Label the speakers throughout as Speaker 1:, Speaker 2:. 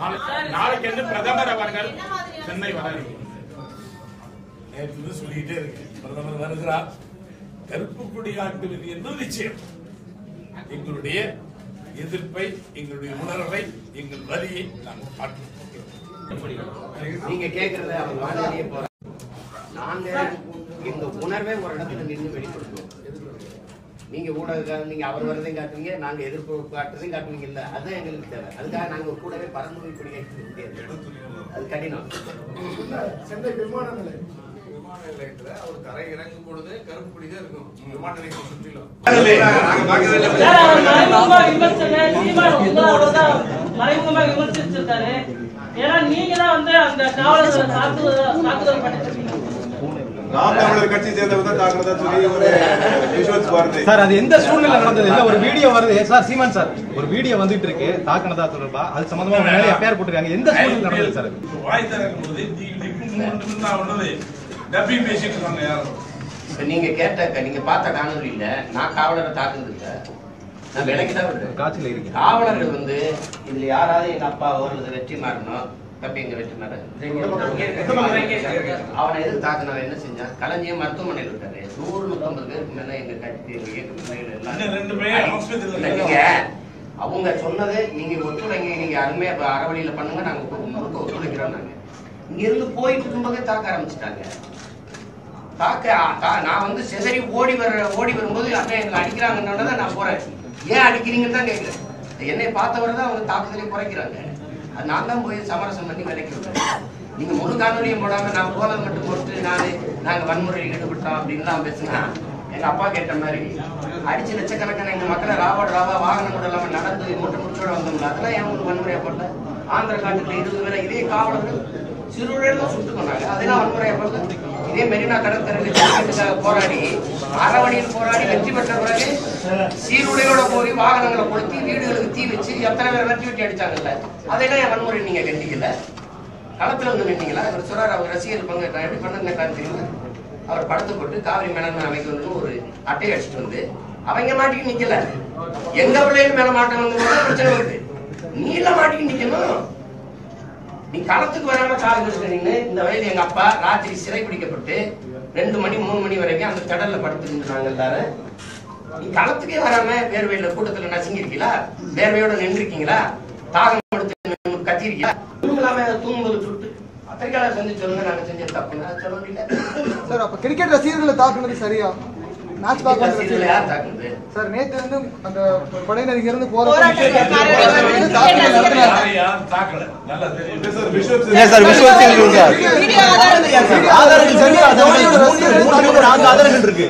Speaker 1: நாளை- நாளைக்கு வந்து பிரதமர் அவர்கள் சென்னை வர இருக்கிறார்.
Speaker 2: நேற்று இருந்து சொல்லிக்கிட்டே இருக்கு பிரதமர் வருகிறார் கருப்பு கொடி காட்டுவது என்பது நிச்சயம் எங்களுடைய எதிர்ப்பை எங்களுடைய உணர்வை எங்கள் வரியை நாங்கள் காட்டுவோம்
Speaker 3: நீங்க கேக்குறத அவங்க வானிலையே போற நாங்க எங்க உணர்வை ஒரு இடத்துல நின்று வெளிப்படுத்துவோம் நீங்க ஊடக நீங்க அவர் வரதையும் காட்டுவீங்க நாங்க எதிர்ப்பு காட்டுறதையும் காட்டுவீங்க இல்ல அதுதான் எங்களுக்கு தேவை அதுக்காக நாங்க கூடவே பறந்து போய் கொடி ஏற்றிக்க முடியாது அது கடினம்
Speaker 4: சென்னை விமான நிலையம்
Speaker 5: விமான நிலையத்துல அவர் தரை இறங்கும் பொழுது கருப்பு கொடி தான் இருக்கும் விமான நிலையத்தை சுற்றிலும்
Speaker 6: சார், அவர் மறைமுகமா விமர்சன சீமான் வந்து அவர்தான் மறைமுகமா விமர்சிச்சிருக்காரு ஏன்னா நீங்க தான் வந்து அந்த காவலர்களை தாக்குதல் தாக்குதல் பண்ணிட்டு இருக்கீங்க
Speaker 7: நாம் தமிழர் கட்சி சேர்ந்தவங்க தான் தாக்குறதா சொல்லி ஒரு விஷுவல்ஸ் வருது
Speaker 8: சார் அது எந்த சூழ்நிலை நடந்தது இல்ல ஒரு வீடியோ வருது சார் சீமான் சார் ஒரு வீடியோ வந்துட்டு இருக்கு தாக்குனதா தொடர்பா அது சம்பந்தமா உங்க மேல எஃப்ஐஆர் போட்டிருக்காங்க எந்த சூழ்நிலை நடந்தது சார் அது?
Speaker 2: வாய் திறக்கும் பொழுது திக்கு மூன்று நான் ஒன்னது டப்பி பேசிட்டு இருக்காங்க யாரும்
Speaker 3: இப்ப நீங்க கேட்ட நீங்க பார்த்த காணொலியில நான் காவலரை தாக்குனது இல்ல நான் விலைக்கு தான் விடுறேன்
Speaker 8: காட்சியில இருக்கு
Speaker 3: காவலர்கள் வந்து இதுல யாராவது எங்க அப்பா ஒரு வெற்றி மாறணும் தப்பி எங்க வெற்றி மாற அவனை எது தாக்குனவன் என்ன செஞ்சான் களஞ்சியம் மருத்துவமனையில் இருக்காரு நூறு நூத்தம்பது பேருக்கு மேல எங்க கட்சி எங்க இயக்கத்தில்
Speaker 2: இன்னும் ரெண்டு பேர் ஆஸ்பத்திரியில
Speaker 3: இல்ல, நீங்க அவங்க சொன்னது நீங்க ஒத்துழைங்க நீங்க அருமையா இப்ப அறவழியில பண்ணுங்க நாங்க கு- முழுக்க ஒத்துழைக்கிறோம் நாங்க இங்க இருந்து போயிட்டு இருக்கும்போதே தாக்க ஆரம்பிச்சிட்டாங்க தாக்க ஆ- தா- நான் வந்து சிதறி ஓடி வர ஓடி வரும்போது அண்ணன் எங்களை அடிக்கிறாங்கன்னு தான் நான் போறேன் ஏன் அடிக்கிறீங்கன்னு தான் கேட்கிறேன் என்னை பார்த்தவரை தான் அவங்க தாக்குதலை குறைக்கிறாங்க அது நான் தான் போய் சமரசம் பண்ணி விலைக்கு விட்டேன் நீங்க முழு காணொலியும் போடாம நான் போனது மட்டும் போட்டு நான் நாங்க வன்முறையில் ஈடுபட்டோம் அப்படின்லாம் பேசுனா எங்க அப்பா கேட்ட மாதிரி அடிச்சு லட்சக்கணக்கான எங்க மக்களை ராவோட ராவா வாகனம் கூட இல்லாம நடந்து மூட்டை முடிச்சோட வந்தோம்ல அதெல்லாம் ஏன் உங்களுக்கு வன்முறையா போடல ஆந்திர காட்டுல இருபது பேரை இதே காவலர்கள் சிறுவர்கள் தான் சுட்டு கொண்டாங்க அதெல்லாம் வன்முறையா போடல இதே மெரினா கடற்கரையில் ஜல்லிக்கட்டுக்காக போராடி அறவழியில் போராடி வெற்றி பெற்ற பிறகு சீருடையோட போய் வாகனங்களை கொளுத்தி வீடுகளுக்கு தீ வச்சு எத்தனை பேர் வெட்டி வெட்டி அடிச்சாங்கல்ல அதெல்லாம் என் வன்முறை நீங்க கண்டிக்கல களத்துல வந்து நின்னீங்களா இவர் சொல்றாரு அவங்க ரசிகர் பங்கு நான் எப்படி பண்ணுங்கன்னு தெரியல அவர் படத்தை போட்டு காவிரி மேலாண்மை அமைக்கணும்னு ஒரு அட்டை அடிச்சுட்டு வந்து அவங்க மாட்டிக்கு நிக்கல எங்க பிள்ளைகள் மேல மாட்டணும் பிரச்சனை வருது நீல மாட்டிக்கு நிக்கணும் நீ களத்துக்கு வராம கால் வச்சுட்டு நின்னு இந்த வயது எங்க அப்பா ராத்திரி சிறை பிடிக்கப்பட்டு ரெண்டு மணி மூணு மணி வரைக்கும் அந்த திடல்ல படுத்து நின்றாங்க எல்லாரும் நீ களத்துக்கே வராம வேர்வையில கூட்டத்துல நசுங்கிருக்கீங்களா வேர்வையோட நின்றுருக்கீங்களா தாகம் எடுத்து நின்னு கத்திருக்கீங்களா தூங்கலாம தூங்கும்போது சுட்டு பத்திரிகையாளர் சந்திச்சு சொல்லுங்க நாங்க செஞ்சது தப்புன்னு அது சொல்ல முடியல
Speaker 4: சார் அப்ப கிரிக்கெட் ரசிகர்களை தாக்குனது சரியா மேட்ச் பார்க்க வந்த
Speaker 3: ரசிகர்களை யார் தாக்குனது
Speaker 4: சார் நேத்து வந்து அந்த படையினர் இங்க இருந்து போற
Speaker 7: யாரையும் யாரும் தாக்கல நல்லா தெரியும் சார் விஷுவல்ஸ்
Speaker 8: ஏன் சார் விஷுவல்ஸ் இருக்கு சார் ஆதாரங்கள் சரியா மூணு மூணு நான்கு ஆதாரங்கள் இருக்கு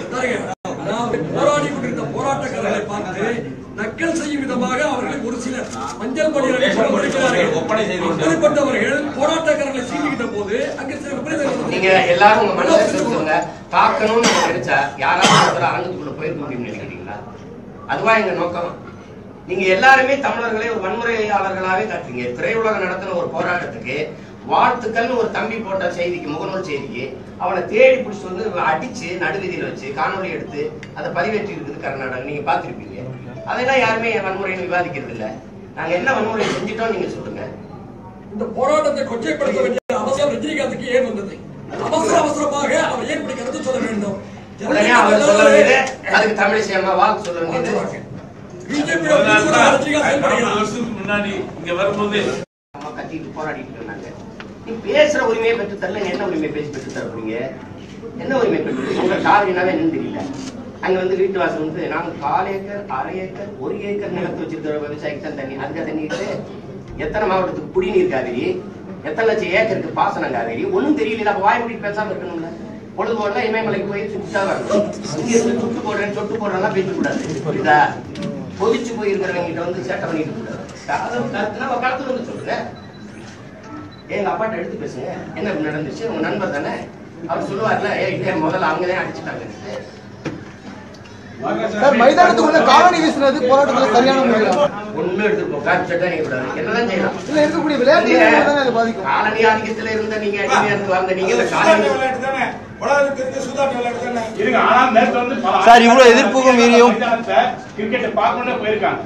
Speaker 9: போராடி கொண்டிருந்த போராட்டக்காரர்களை பார்த்து நக்கல் செய்யும் விதமாக அவர்களை ஒரு சிலர் மஞ்சள் பணியாளர்கள்
Speaker 2: ஒப்படை செய்து கொண்டார்.
Speaker 9: அப்படிப்பட்டவர்கள் போராட்டக்காரர்களை சீண்டிக்கிட்ட போது அங்க சில விபரீதங்கள்
Speaker 3: நீங்க எல்லாரும் உங்க மனசுல தெரிஞ்சுக்கோங்க தாக்கணும்னு நம்ம நினைச்சா யாராவது ஒருத்தர் அரங்கத்துக்குள்ள போயிருக்க முடியும்னு நினைக்கிறீங்களா அதுவா எங்க நோக்கம் நீங்க எல்லாருமே தமிழர்களை ஒரு வன்முறையாளர்களாவே காட்டுறீங்க திரையுலகம் நடத்தின ஒரு போராட்டத்துக்கு வாழ்த்துக்கள்னு ஒரு தம்பி போட்ட செய்திக்கு முகநூல் செய்திக்கு அவனை தேடி பிடிச்சிட்டு வந்து அடிச்சு நடுவீதியில வச்சு காணொளி எடுத்து அதை பதிவேற்றி இருக்குது கர்நாடகா நீங்க பார்த்திருப்பீங்க அதெல்லாம் யாருமே வன்முறைன்னு விவாதிக்கிறது இல்ல நாங்க என்ன வன்முறை செஞ்சிட்டோம் நீங்க சொல்லுங்க
Speaker 9: இந்த போராட்டத்தை கொச்சைப்படுத்த வேண்டிய அவசியம் ரஜினிகாந்துக்கு ஏன் வந்தது அவசர அவசரமாக அவர் ஏன் இப்படி கருத்து சொல்ல வேண்டும்
Speaker 3: உடனே அவர் சொல்ல வேண்டியது அதுக்கு தமிழிசை அம்மா வாழ்த்து சொல்ல வேண்டியது
Speaker 9: பிஜேபி
Speaker 2: நாற்பது
Speaker 9: செயல்படுகிறார்
Speaker 2: வருஷத்துக்கு முன்னாடி இங்க வரும்போது
Speaker 3: அம்மா கத்திட்டு போராடிட்டு இருந்தாங்க நீ பேசுற உரிமையை பெற்று தரல என்ன உரிமை பேசி பெற்று தர போறீங்க என்ன உரிமை பெற்று உங்க காவிரினாவே என்னன்னு தெரியல அங்க வந்து வீட்டு வாசல் வந்து நாங்க கால் ஏக்கர் அரை ஏக்கர் ஒரு ஏக்கர் நிலத்து வச்சிருக்கிற விவசாயிக்கு தான் தண்ணி அதுக்காக தண்ணி இருக்கு எத்தனை மாவட்டத்துக்கு குடிநீர் காவிரி எத்தனை லட்சம் ஏக்கருக்கு பாசனம் காவிரி ஒண்ணும் தெரியல அப்ப வாய் மூடி பேசாம இருக்கணும்ல பொழுது போடல இமயமலைக்கு போய் சுத்தா வரணும் இங்க இருந்து சுட்டு போடுறேன் சொட்டு போடுறேன் பேசக்கூடாது புரியுதா கொதிச்சு போய் இருக்கிறவங்க கிட்ட வந்து சேட்டை பண்ணிட்டு கூடாது காதல் கருத்துனா அவ களத்துல வந்து சொல்லுங்க எங்க அப்பாட்ட எடுத்து பேசுங்க என்ன இப்படி நடந்துச்சு உங்க நண்பர் தானே அவர் சொல்லுவார்ல ஏ இல்லையா முதல்ல அவங்க தான் அடிச்சுட்டாங்க
Speaker 4: சார் மைதானத்துக்குள்ள காலனி வீசின தாக்குனது போராட்டத்துல சரியான முறையா
Speaker 3: ஒண்ணு எடுத்துட்டு போ காப்பி சட்டை நீங்க கூடாது என்னதான் செய்யலாம்
Speaker 4: இல்ல இருக்கக்கூடிய விளையாட்டு வீரர்கள் தானே அது பாதிக்கும்
Speaker 3: காலனி ஆதிக்கத்துல இருந்த நீங்க அடிமையா இருந்து வந்த நீங்க இந்த காலனி
Speaker 2: விளையாட்டு தானே உலகத்துக்கு தெரிஞ்ச சூதாட்ட விளையாட்டு தானே
Speaker 1: இருங்க ஆனா நேத்து வந்து பல
Speaker 10: சார், இவ்வளவு எதிர்ப்புக்கும் மீறியும்
Speaker 1: கிரிக்கெட் பார்க்கணும்னு போயிருக்காங்க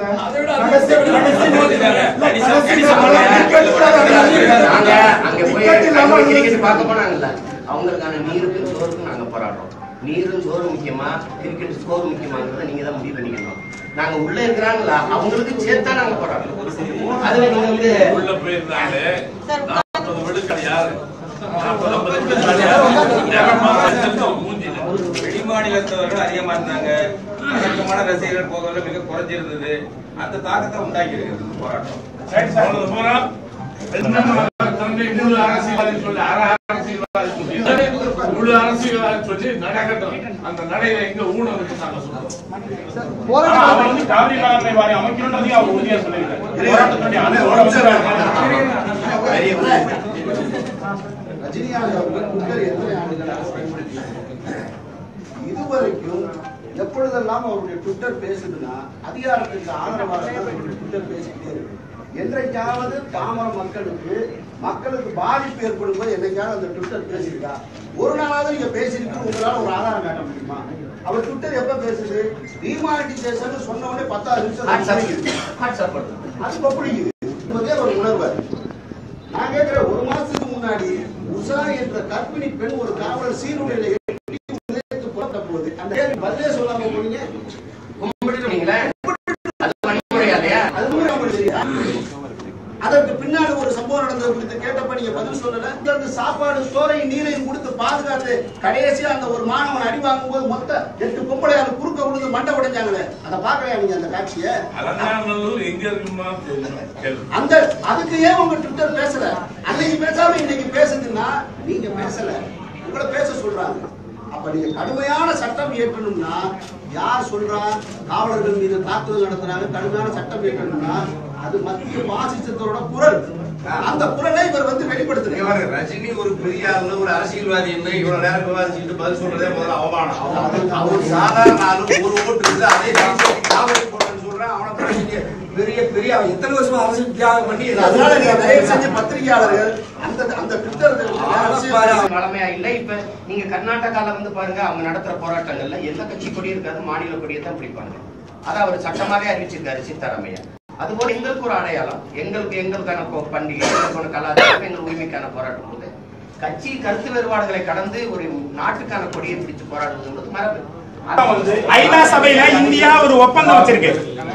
Speaker 3: நாங்க அங்க போய் கிரிக்கெட் பார்க்க போனாங்கல்ல அவங்களுக்கான நீருக்கும் சோறுக்கும் நாங்க போராடுறோம் நீரும் சோறு முக்கியமா கிரிக்கெட் ஸ்கோர் முக்கியமாங்கிறத நீங்க தான் முடிவு பண்ணிக்கணும் நாங்க உள்ள இருக்கிறாங்களா அவங்களுக்கு சேர்த்தா நாங்க போராடுறோம் அதுல நீங்க வந்து
Speaker 7: உள்ள போயிருந்தாலே நாற்பது விழுக்காடு யாரு நாற்பது ஐம்பது விழுக்காடு யாரு மூஞ்சில
Speaker 5: வெளிமாநிலத்தவர்கள் அதிகமா இருந்தாங்க வழக்கமான ரசிகர்கள் போகிறதுல மிக குறைஞ்சிருந்தது அந்த தாக்கத்தை உண்டாக்கி இருக்கிறது போராட்டம்
Speaker 7: அவ்வளவு பூரா தந்தை முழு அரசியல்வாதி சொல்லி அரை அரசியல்வாதி சொல்லி முழு அரசியல்வாதி சொல்லி நடக்கட்டும் அந்த நடையில எங்க ஊனம் இருக்கு நாங்க சொல்றோம்
Speaker 1: ஆனா அவர் வந்து காவிரி மேலாண்மை வாரியம் அமைக்கணும்ன்றதையும் அவர் உறுதியா சொல்லியிருக்காரு போராட்டத்தினுடைய
Speaker 11: ரஜினிகாந்த் அவர்கள் ட்விட்டர் எத்தனை ஆண்டுகள் அரசியல் பண்ணியிருக்காங்க? இதுவரைக்கும் எப்பொழுதெல்லாம் அவருடைய ட்விட்டர் பேசுதுன்னா அதிகாரத்துக்கு ஆதரவாக தான் அவருடைய ட்விட்டர் பேசிக்கிட்டே இருக்கு என்றைக்காவது தாமரம் மக்களுக்கு மக்களுக்கு பாதிப்பு ஏற்படும் போது என்னைக்காவது அந்த ட்விட்டர் பேசியிருக்கா ஒரு நாளாவது நீங்க பேசியிருக்கு உங்களால ஒரு ஆதாரம் காட்ட முடியுமா அவர் ட்விட்டர் எப்ப பேசுது டிமானிட்டைசேஷன் சொன்ன உடனே பத்தாவது நிமிஷம் அது கொப்பளிக்குது என்பதே ஒரு உணர்வு நான் கேட்கிறேன் ஒரு மாசத்துக்கு முன்னாடி உஷா என்ற கர்ப்பிணி பெண் ஒரு காவலர் சீருடையில எட்டி உதைத்து போட்ட போது அந்த கேள்வி பதிலே சொல்லாம போனீங்க
Speaker 3: கும்பிட்டுட்டீங்களே அது வன்முறையாதையா
Speaker 11: அது கூட உங்களுக்கு தெரியுதா? அதற்கு பின்னாடி ஒரு சம்பவம் நடந்தது குறித்து கேட்டப்ப நீங்க பதில் சொல்லல இங்க இருந்து சாப்பாடு சோறையும் நீரையும் கொடுத்து பாதுகாத்து கடைசியா அந்த ஒரு மாணவன் அடி வாங்கும் போது மொத்த எட்டு பொம்பளை அது குறுக்க விழுந்து மண்டை உடைஞ்சாங்களே அதை பாக்கலையா நீங்க அந்த காட்சியை
Speaker 7: அலங்காநல்லூர் எங்க இருக்குமா தெரியும் கேள்வி
Speaker 11: அந்த அதுக்கு ஏன் உங்க ட்விட்டர் பேசல அன்னைக்கு பேசாம இன்னைக்கு பேசுதுன்னா நீங்க பேசல உங்களை பேச சொல்றாங்க அப்ப நீங்க கடுமையான சட்டம் இயற்றணும்னா யார் சொல்றா காவலர்கள் மீது தாக்குதல் நடத்துறாங்க கடுமையான சட்டம் இயற்றணும்னா அது மத்திய பாசிசத்தோட குரல் அந்த குரலை இவர் வந்து
Speaker 5: இங்க
Speaker 11: வெளிப்படுத்துறாங்க
Speaker 5: பாருங்க, ரஜினி ஒரு பெரிய ஆளு ஒரு அரசியல்வாதி என்ன இவ்வளவு நேரம் விவாதிச்சுட்டு பதில் சொல்றதே முதல்ல அவமானம் அவர் சாதாரண ஆளு ஒரு ஓட்டு இருந்து அதே காவலி போட்டேன்னு சொல்றேன் அவனை பிரச்சனை பெரிய பெரிய அவன் எத்தனை வருஷமா அரசியல் தியாகம் பண்ணி
Speaker 11: அதனால நீங்க தயவு செஞ்சு பத்திரிகையாளர்கள் அந்த அந்த ட்விட்டர் அரசியல்
Speaker 3: வளமையா இல்ல இப்ப நீங்க கர்நாடகால வந்து பாருங்க அவங்க நடத்துற போராட்டங்கள்ல எந்த கட்சி கொடி இருக்காது மாநில கொடியை தான் பிடிப்பாங்க அதை அவர் சட்டமாவே அறிவிச்சிருக்காரு சித்தாராமையா அதுபோல எங்களுக்கு ஒரு அடையாளம் எங்களுக்கு எங்களுக்கான கொ- பண்டிகை எங்களுக்கான கலாச்சாரம் எங்கள் உரிமைக்கான போராட்டம் போது கட்சி கருத்து வேறுபாடுகளை கடந்து ஒரு நாட்டுக்கான கொடியை பிடித்து போராடுவதுங்கிறது மரபு
Speaker 1: அதான் வந்து ஐநா சபையில இந்தியா ஒரு ஒப்பந்தம் வச்சிருக்கு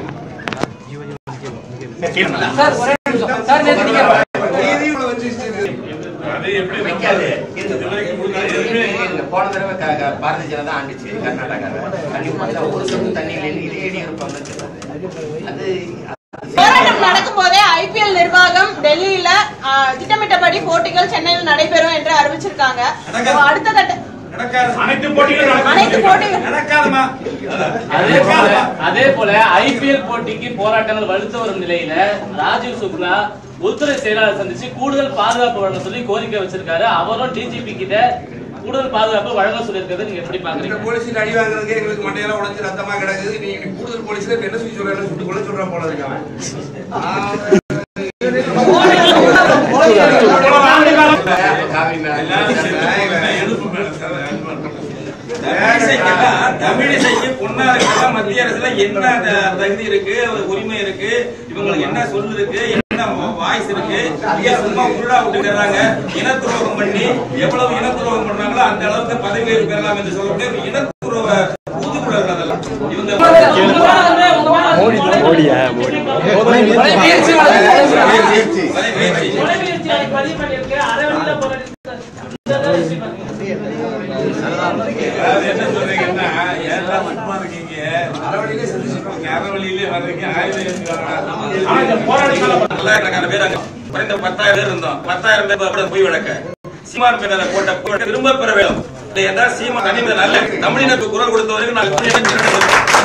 Speaker 7: அது எப்படி
Speaker 3: வைக்காது
Speaker 7: இது வரைக்கும் முன்னாடி எதுவுமே
Speaker 3: இருங்க. போன தடவை க- க- பாரதிய ஜனதா ஆண்டுச்சு கர்நாடகாவில் தண்ணி பார்த்தா ஒரு சொட்டு தண்ணி இல்லைன்னு இதே எடியூரப்பா வந்து சொன்னாரு. அது
Speaker 12: போராட்டம் நடக்கும் போதே ஐபிஎல் நிர்வாகம் டெல்லியில ஆ, திட்டமிட்டபடி போட்டிகள் சென்னையில் நடைபெறும் என்று அறிவிச்சிருக்காங்க அடுத்த கட்ட
Speaker 1: அனைத்து போட்டிகளும்
Speaker 12: அனைத்து போட்டிகள்
Speaker 6: அதே போல அதே போல ஐபிஎல் போட்டிக்கு போராட்டங்கள் வலுத்து வரும் நிலையில ராஜீவ் சுக்லா உள்துறை செயலாளர் சந்திச்சு கூடுதல் பாதுகாப்பு வழங்க சொல்லி கோரிக்கை வச்சிருக்காரு அவரும் டிஜிபி கிட்ட கூடுதல் பாதுகாப்பு வழங்க சொல்லியிருக்கிறது நீங்க எப்படி
Speaker 5: இந்த
Speaker 6: பாக்குறீங்க
Speaker 5: போலீஸ் அடி வாங்குறதுக்கு எங்களுக்கு மண்டையெல்லாம் உடைஞ்சு ரத்தமா கிடக்குது நீங்க கூடுதல் போலீஸ்ல இப்ப என்ன சொல்லி சொல்றாங்க சுட்டு கொலை சொல்றான் போல இருக்காங்க
Speaker 3: காவிரி மேல
Speaker 7: எழுப்பு மேடம் சார்
Speaker 5: தமிழிசைக்கு பொண்ணா இருக்கிறதா மத்திய அரசுல என்ன த- தகுதி இருக்கு உரிமை இருக்கு இவங்களுக்கு என்ன சொல் இருக்கு என்ன வாய்ஸ் இருக்கு ஐயா சும்மா உருடா விட்டுக்கிறாங்க இன துரோகம் பண்ணி எவ்வளவு இன துரோகம் பண்றாங்களோ அந்த அளவுக்கு பதவி உயர்வு பெறலாம் என்று சொல்லக்கூடிய இன துரோக ஊதுகுழல் அதெல்லாம் இவங்க
Speaker 6: மோடியா
Speaker 5: முயற்சி.
Speaker 6: பதிவு பண்ணிருக்கு அரை வழியில போராடி
Speaker 7: அதாவது என்ன சொல்றீங்கன்னா ஏன்டா சும்மா இருக்கீங்க அறவழியிலே செஞ்சுட்டு அறவழியிலே வர்றீங்க ஆயுதம் ஏந்தி வர்றாங்க
Speaker 1: ஆனா இந்த போராட்டத்தால
Speaker 5: பல்லாயிரக்கணக்கான பேர் அங்க குறைந்த பத்தாயிரம் பேர் இருந்தோம் பத்தாயிரம் பேர் கூட போய் வழக்க சீமான் பேரில் போட்ட போராட்ட திரும்ப பெற வேண்டும் இல்லை என்றால் சீமான் தனிமை நல்ல தமிழினருக்கு குரல் கொடுத்த வரைக்கும் நாங்கள் இணைஞ்சிருக்கிறோம்.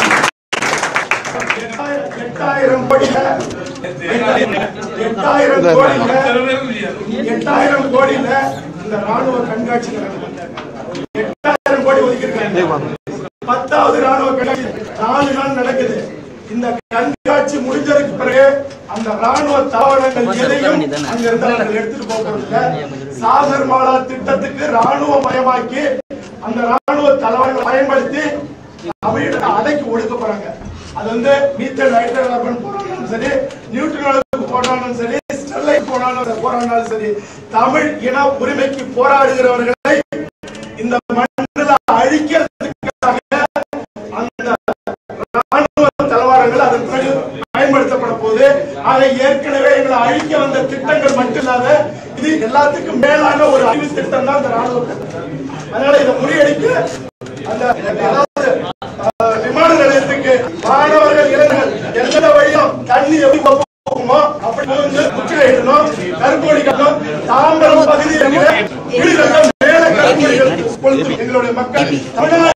Speaker 2: எட்டாயிரம் கோடியில எட்டாயிரம் கோடியில எட்டாயிரம் கோடியில இந்த ராணுவ கண்காட்சி நடக்குது எட்டாயிரம் கோடி ஒதுக்கி பத்தாவது ராணுவ கண்காட்சி
Speaker 10: நாலு நாள் நடக்குது இந்த கண்காட்சி முடிஞ்சதுக்கு பிறகு அந்த ராணுவ தளவாடங்கள் எதையும் அங்கிருந்து அவர்கள் எடுத்துட்டு போகிறதில்ல சாகர் மாலா திட்டத்துக்கு ராணுவ மயமாக்கி அந்த ராணுவ தளவாடங்களை பயன்படுத்தி தமிழக அடக்கி ஒடுக்க போறாங்க அது வந்து மீத்தல் ஹைட்ரோ கார்பன் போராடினாலும் சரி நியூட்ரலுக்கு போராடினாலும் சரி ஸ்டெர்லைட் போராடினாலும் போராடினாலும் சரி தமிழ் இன உரிமைக்கு போராடுகிறவர்களை இந்த மண்ணில் அழிக்கிறதுக்காக அந்த ராணுவ தளவாடங்கள் அதன் பிறகு பயன்படுத்தப்பட போகுது ஆக ஏற்கனவே எங்களை அழிக்க வந்த திட்டங்கள் மட்டும் இல்லாத இது எல்லாத்துக்கும் மேலான ஒரு அறிவு திட்டம் தான் இந்த ராணுவ திட்டம் அதனால இதை முறியடிக்க அந்த அதாவது அஹ், விமான நிலையத்துக்கு மாணவர்கள்